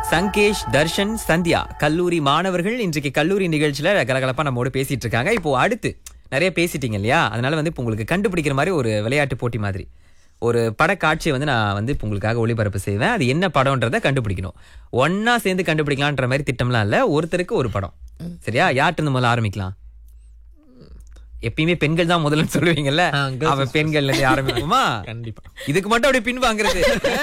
சங்கேஷ் தர்ஷன் சந்தியா கல்லூரி மாணவர்கள் இன்றைக்கு கல்லூரி நிகழ்ச்சியில கலகலப்பா நம்மோட பேசிட்டு இருக்காங்க இப்போ அடுத்து நிறைய பேசிட்டீங்க இல்லையா அதனால வந்து இப்போ உங்களுக்கு கண்டுபிடிக்கிற மாதிரி ஒரு விளையாட்டு போட்டி மாதிரி ஒரு படக்காட்சியை வந்து நான் வந்து இப்போ உங்களுக்காக ஒளிபரப்பு செய்வேன் அது என்ன படம்ன்றதை கண்டுபிடிக்கணும் ஒண்ணா சேர்ந்து கண்டுபிடிக்கலான்ற மாதிரி திட்டம்லாம் இல்ல ஒருத்தருக்கு ஒரு படம் சரியா யார்கிட்ட இருந்து முதல்ல ஆரம்பிக்கலாம் எப்பயுமே பெண்கள் தான் முதல்ல சொல்லுவீங்கல்ல ஆ, girls அவன் பெண்கள்ல இருந்து ஆரம்பிக்குமா கண்டிப்பா இதுக்கு மட்டும் அப்படியே பின் வாங்குறது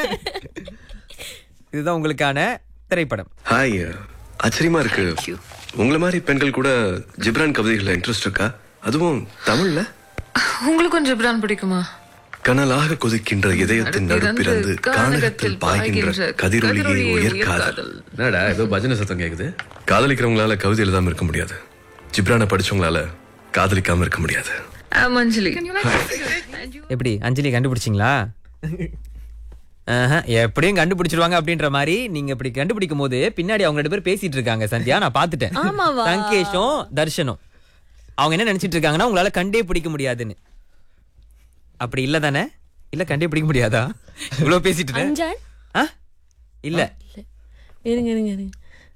இதுதான் உங்களுக்கான திரைப்படம் ஹாய் ஆச்சரியமா இருக்கு உங்களை மாதிரி பெண்கள் கூட ஜிப்ரான் கவிதைகள்ல இன்ட்ரெஸ்ட் இருக்கா அதுவும் தமிழ்ல உங்களுக்கும் ஜிப்ரான் பிடிக்குமா கனலாக கொதிக்கின்ற இதயத்தின் நடுப்பிறந்து கானகத்தில் பாய்கின்ற கதிரொலியை உயர்காதல் என்னடா ஏதோ பஜனை சத்தம் கேக்குது காதலிக்கிறவங்களால கவிதை எழுதாம இருக்க முடியாது ஜிப்ரானை படிச்சவங்களால காதலிக்காம இருக்க முடியாது ஆம் அஞ்சலி எப்படி அஞ்சலி கண்டுபிடிச்சிங்களா ஆஹா, எப்படியும் கண்டுபிடிச்சிருவாங்க அப்படின்ற மாதிரி நீங்க இப்படி கண்டுபிடிக்கும் போது பின்னாடி அவங்க ரெண்டு பேர் பேசிட்டு இருக்காங்க சந்தியா நான் பாத்துட்டேன் ஆமாவா? சங்கேஷும் தர்ஷனும் அவங்க என்ன நினைச்சிட்டு இருக்காங்கன்னா உங்களால கண்டே பிடிக்க முடியாதுன்னு அப்படி இல்ல தானே இல்ல கண்டே பிடிக்க முடியாதா இவ்வளவு பேசிட்டு அஞ்சான் ஆ? இல்ல இருங்க இருங்க இருங்க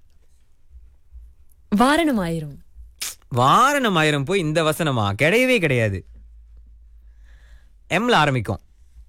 வாரணம் ஆயிரும் வாரணம் ஆயிரம் போய் இந்த வசனமா கிடையவே கிடையாது எம்ல ஆரம்பிக்கும்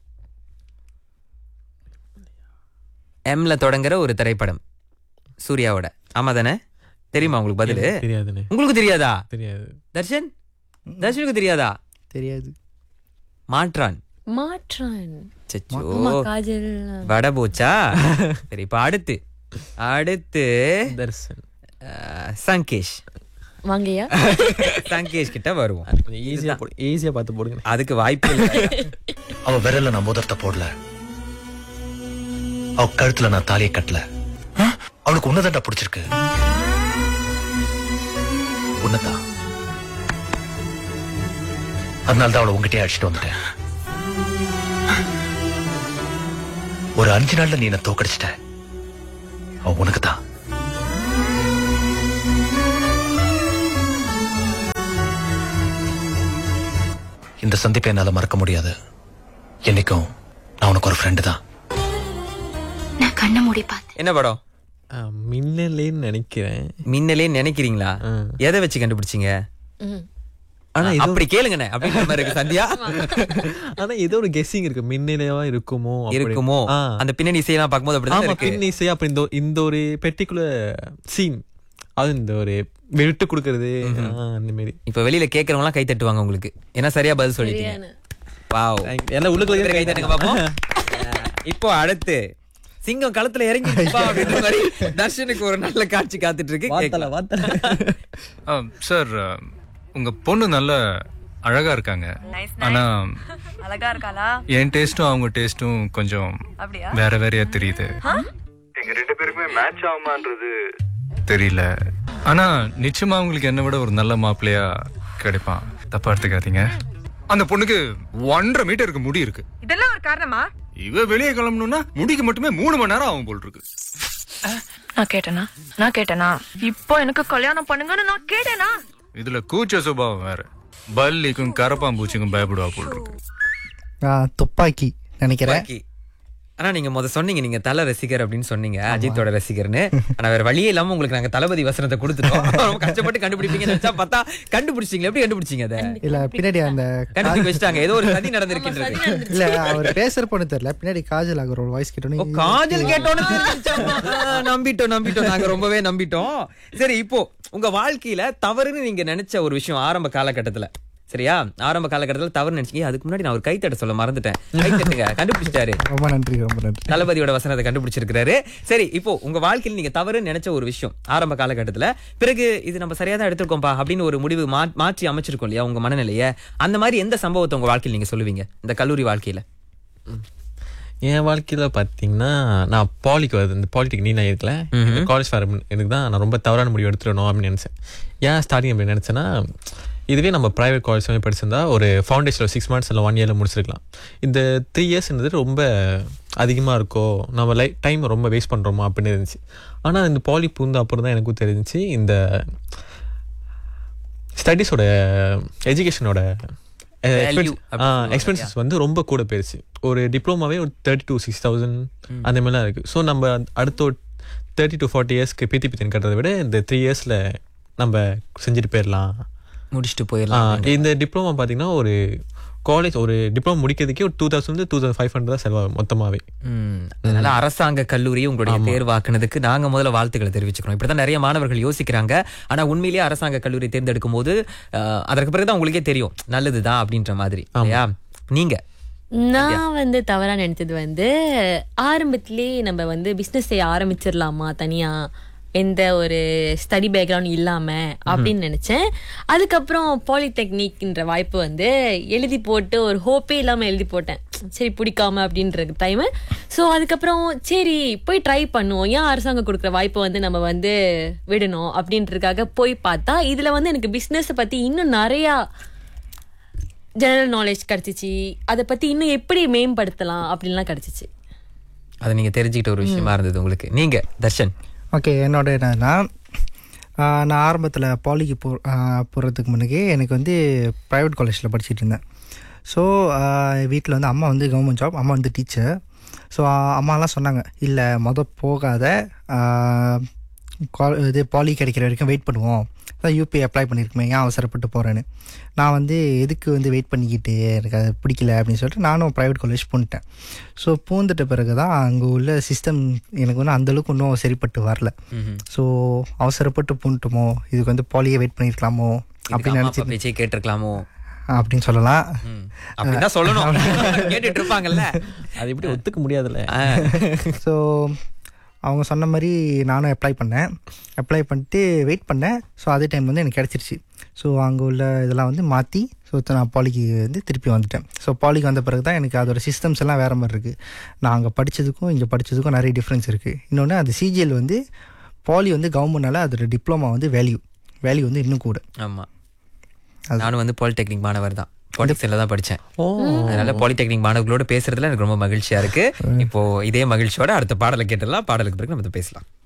எம்ல தொடங்குற ஒரு திரைப்படம் சூர்யாவோட ஆமா தானே தெரியுமா உங்களுக்கு பதிலு தெரியாதுண்ணே உங்களுக்கு தெரியாதா தெரியாது தர்ஷன் தர்ஷனுக்கு தெரியாதா தெரியாது மாற்றான் மாற்றான் சச்சோ ஆமா காஜல் வட போச்சா சரி இப்ப அடுத்து அடுத்து தர்சன் அஹ், சங்கேஷ் வாங்கய்யா சங்கேஷ் கிட்ட வருவோம் கொஞ்சம் ஈஸியா போடு ஈஸியா பார்த்து போடுங்க அதுக்கு வாய்ப்பு இல்லை அவ விரல்ல நான் முதர்த்த போடல அவ கழுத்துல நான் தாலியை கட்டல அவளுக்கு உன்னதாண்டா பிடிச்சிருக்கு உன்னதான் அதனால தான் அவளை உங்ககிட்டயே அடிச்சுட்டு வந்துட்டேன் ஒரு அஞ்சு நாள்ல நீ என்ன தோக்கடிச்சிட்ட அவ உனக்கு தான் இந்த சந்திப்பை என்னால மறக்க முடியாது என்னைக்கும் நான் உனக்கு ஒரு ஃப்ரெண்டு தான் நான் கண்ணை மூடி பார்த்தேன் என்ன படம் ஆ, மின்னலேன்னு நினைக்கிறேன் மின்னலே நினைக்கிறீங்களா ஆ. எதை வச்சு கண்டுபிடிச்சீங்க ம். ஆனா ஆ, அப்படி கேளுங்கண்ணே அப்படின்ற மாதிரி இருக்கு சந்தியா ஆனா ஏதோ ஒரு கெஸ்ஸிங் இருக்கு மின்னலேவா இருக்குமோ அப்படி. இருக்குமோ ஆ. அந்த பின்னணி இசையெல்லாம் பார்க்கும்போது அப்படிதான் ஆமா இருக்கு பின் இசை அப்ப இந்த இந்த ஒரு பெர்டிகுலர் சீன் அது இந்த ஒரு விட்டு கொடுக்கறது ஆ, அந்த மாதிரி இப்ப வெளியில கேக்குறவங்க எல்லாம் கை தட்டுவாங்க உங்களுக்கு ஏன்னா சரியா பதில் சொல்லிட்டீங்க சரியான. Wow Thank you. எல்லாம் உள்ளுக்குள்ள கை தட்டுங்க பாப்போம் இப்போ அடுத்து சிங்கம் களத்துல இறங்கி அப்படின்ற மாதிரி தர்ஷனுக்கு ஒரு நல்ல காட்சி காத்துட்டு இருக்கு வாத்தல கேட்கலாம். வாத்தல சார் உங்க பொண்ணு நல்ல அழகா இருக்காங்க ஆனா அழகா இருக்காளா என் டேஸ்டும் அவங்க டேஸ்டும் கொஞ்சம் அப்படியா வேற வேறையா தெரியுது எங்க ரெண்டு பேருக்குமே மேட்ச் ஆகுமான்றது தெரியல ஆனா நிச்சயமா உங்களுக்கு என்ன விட ஒரு நல்ல மாப்பிள்ளையா கிடைப்பான் தப்பா எடுத்துக்காதீங்க அந்த பொண்ணுக்கு ஒன்றரை மீட்டருக்கு முடி இருக்கு இதெல்லாம் ஒரு காரணமா இவ வெளியே கிளம்பணும்னா முடிக்கு மட்டுமே மூணு மணி நேரம் ஆகும் போல் இருக்கு நான் கேட்டேனா நான் கேட்டேனா இப்போ எனக்கு கல்யாணம் பண்ணுங்கன்னு நான் கேட்டேனா இதுல கூச்ச சுபாவம் வேற பல்லிக்கும் கரப்பாம்பூச்சிக்கும் பயப்படுவா போல் இருக்கு ஆ, துப்பாக்கி நினைக்கிறேன் பாக்கி. ஆனா நீங்க முத சொன்னீங்க நீங்க தல ரசிகர் அப்படின்னு சொன்னீங்க அஜித்தோட ரசிகர்னு ஆனா வேற வழியே இல்லாம உங்களுக்கு நாங்க தளபதி வசனத்தை கொடுத்துட்டோம் ரொம்ப கஷ்டப்பட்டு கண்டுபிடிப்பீங்கன்னு நினைச்சா பார்த்தா கண்டுபிடிச்சீங்க எப்படி கண்டுபிடிச்சீங்க அதை இல்ல பின்னாடி அந்த கண்டுபிடிக்க வச்சுட்டாங்க ஏதோ ஒரு சதி நடந்திருக்கின்றது இல்ல அவர் பேசுற பொண்ணு தெரியல பின்னாடி காஜல் ஆகிற ஒரு வாய்ஸ் ஓ, கேட்டோன்னே காஜல் கேட்டோன்னு தெரிஞ்சுச்சாமா? ஆ, நம்பிட்டோம் நம்பிட்டோம் நாங்க ரொம்பவே நம்பிட்டோம் சரி இப்போ உங்க வாழ்க்கையில தவறுன்னு நீங்க நினைச்ச ஒரு விஷயம் ஆரம்ப காலகட்டத்துல சரியா ஆரம்ப காலகட்டத்துல தவறு நினைச்சீங்க அதுக்கு முன்னாடி நான் ஒரு கைத்தட்ட சொல்ல மறந்துட்டேன் கைத்தட்டுங்க கண்டுபிடிச்சிட்டாரு ரொம்ப நன்றி ரொம்ப நன்றி தளபதியோட வசனத்தை கண்டுபிடிச்சிருக்காரு சரி இப்போ உங்க வாழ்க்கையில் நீங்க தவறுன்னு நினைச்ச ஒரு விஷயம் ஆரம்ப காலகட்டத்துல பிறகு இது நம்ம சரியா தான் எடுத்திருக்கோம்பா அப்படின்னு ஒரு முடிவு மா- மாற்றி அமைச்சிருக்கோம் இல்லையா உங்க மனநிலைய அந்த மாதிரி எந்த சம்பவத்தை உங்க வாழ்க்கையில் நீங்க சொல்லுவீங்க இந்த கல்லூரி வாழ்க்கையில என் வாழ்க்கையில பாத்தீங்கன்னா நான் பாலிக்கு வருது இந்த பாலிட்டிக் நீ நான் இருக்கல காலேஜ் வர எனக்கு தான் நான் ரொம்ப தவறான முடிவு எடுத்துடணும் அப்படின்னு நினைச்சேன் ஏன் ஸ்டார்டிங் அப்படி நினைச்சேன்னா இதுவே நம்ம ப்ரைவேட் காலேஜ் மாதிரி படிச்சிருந்தா ஒரு ஃபவுண்டேஷன் சிக்ஸ் மந்த்ஸ் இல்லை ஒன் இயரில் முடிச்சிருக்கலாம் இந்த த்ரீ இயர்ஸ்ன்றது ரொம்ப அதிகமாக இருக்கோ நம்ம லை டைம் ரொம்ப வேஸ்ட் பண்ணுறோமா அப்படின்னு இருந்துச்சு ஆனால் இந்த பாலி பூந்த அப்புறம் தான் எனக்கும் தெரிஞ்சுச்சு இந்த ஸ்டடீஸோட எஜுகேஷனோட Value அப்படின்னு எக்ஸ்பென்சஸ் வந்து ரொம்ப கூட போயிருச்சு ஒரு டிப்ளமாவே ஒரு தேர்ட்டி டூ சிக்ஸ் தௌசண்ட் அந்த மாதிரிலாம் இருக்கு ஸோ நம்ம அடுத்த ஒரு தேர்ட்டி டு ஃபார்ட்டி இயர்ஸ்க்கு பித்தி பித்தின் கட்டுறதை விட இந்த த்ரீ இயர்ஸில் நம்ம செஞ்சுட்டு போயிடலாம் முடிச்சுட்டு ஆ, போயிடலாம் இந்த டிப்ளமா பார்த்தீங்கன்னா ஒரு காலேஜ் ஒரு டிப்ளமா முடிக்கிறதுக்கே ஒரு two thousand two thousand five hundred தான் செலவாகும் மொத்தமாகவே ம். அதனால அரசாங்க கல்லூரி உங்களுடைய தேர்வாக்குனதுக்கு நாங்க முதல்ல வாழ்த்துக்களை தெரிவிச்சுக்கிறோம் இப்படிதான் நிறைய மாணவர்கள் யோசிக்கிறாங்க ஆனா உண்மையிலேயே அரசாங்க கல்லூரி தேர்ந்தெடுக்கும் போது அஹ், அதற்கு பிறகுதான் உங்களுக்கே தெரியும் நல்லதுதான் அப்படின்ற மாதிரி இல்லையா நீங்க நான் வந்து தவறா நினைச்சது வந்து ஆரம்பத்திலே நம்ம வந்து பிசினஸ் செய்ய ஆரம்பிச்சிடலாமா தனியா எந்த ஒரு ஸ்டடி பேக்ரவுண்ட் இல்லாம அப்படின்னு நினைச்சேன் அதுக்கப்புறம் பாலிடெக்னிக்ன்ற வாய்ப்பு வந்து எழுதி போட்டு ஒரு ஹோப்பே இல்லாம எழுதி போட்டேன் சரி பிடிக்காம அப்படின்ற டைம் ஸோ அதுக்கப்புறம் சரி போய் ட்ரை பண்ணுவோம் ஏன் அரசாங்கம் கொடுக்குற வாய்ப்பை வந்து நம்ம வந்து விடணும் அப்படின்றதுக்காக போய் பார்த்தா இதுல வந்து எனக்கு பிசினஸ் பத்தி இன்னும் நிறையா ஜெனரல் நாலேஜ் கிடைச்சிச்சு அதை பத்தி இன்னும் எப்படி மேம்படுத்தலாம் அப்படின்லாம் கிடைச்சிச்சு அதை நீங்க தெரிஞ்சுக்கிட்ட ஒரு விஷயமா இருந்தது உங்களுக்கு நீங்க தர்ஷன் ஓகே என்னோட என்னன்னா ஆஹ் நான் ஆரம்பத்தில் பாலிக்கு போ போகிறதுக்கு முன்னாடியே எனக்கு வந்து ப்ரைவேட் காலேஜில் படிச்சுட்டு இருந்தேன் ஸோ வீட்டில் வந்து அம்மா வந்து கவர்மெண்ட் ஜாப் அம்மா வந்து டீச்சர் ஸோ அம்மாலாம் சொன்னாங்க இல்லை மொதல் போகாத ஆஹ் கா- இது பாலி கிடைக்கிற வரைக்கும் வெயிட் பண்ணுவோம் அதான் யூபிஐ அப்ளை பண்ணியிருக்குமே ஏன் அவசரப்பட்டு போகிறேன்னு நான் வந்து எதுக்கு வந்து வெயிட் பண்ணிக்கிட்டு எனக்கு அது பிடிக்கல அப்படின்னு சொல்லிட்டு நானும் ப்ரைவேட் காலேஜ் பூந்துட்டேன் ஸோ பூந்துட்ட பிறகு தான் அங்கே உள்ள சிஸ்டம் எனக்கு வந்து அந்தளவுக்கு இன்னும் சரிப்பட்டு வரல ஸோ அவசரப்பட்டு பூந்துட்டோமோ இதுக்கு வந்து பாலியே வெயிட் பண்ணியிருக்கலாமோ அப்படின்னு அம்மா அப்பா நினச்சி பேச்சே கேட்டிருக்கலாமோ அப்படின்னு சொல்லலாம் ம். அப்படிதான் சொல்லணும் கேட்டுட்டு இருப்பாங்கல்ல அது எப்படி ஒத்துக்க முடியாதுல்ல ஸோ அவங்க சொன்ன மாதிரி நானும் அப்ளை பண்ணேன் அப்ளை பண்ணிட்டு வெயிட் பண்ணேன் ஸோ அதே டைம் வந்து எனக்கு கிடச்சிருச்சு ஸோ அங்கே உள்ள இதெல்லாம் வந்து மாற்றி ஸோ நான் பாலிக்கு வந்து திருப்பி வந்துட்டேன் ஸோ பாலிக்கு வந்த பிறகு தான் எனக்கு அதோட சிஸ்டம்ஸ் எல்லாம் வேறு மாதிரி இருக்குது நான் அங்கே படித்ததுக்கும் இங்கே படித்ததுக்கும் நிறைய டிஃப்ரென்ஸ் இருக்குது இன்னொன்று அது சிஜிஎல் வந்து பாலி வந்து கவர்மெண்ட்னால அதோட டிப்ளமா வந்து வேல்யூ வேல்யூ வந்து இன்னும் கூட ஆமா நானும் வந்து பாலிடெக்னிக் மாணவர் தான் பாலிடெக்னிக்ல தான் படிச்சேன் அதனால பாலிடெக்னிக் மாணவர்களோட பேசுறதுல எனக்கு ரொம்ப மகிழ்ச்சியா இருக்கு இப்போ இதே மகிழ்ச்சியோட அடுத்த பாடலை கேட்டுடலாம் பாடலுக்கு பிறகு நம்ம இதை பேசலாம்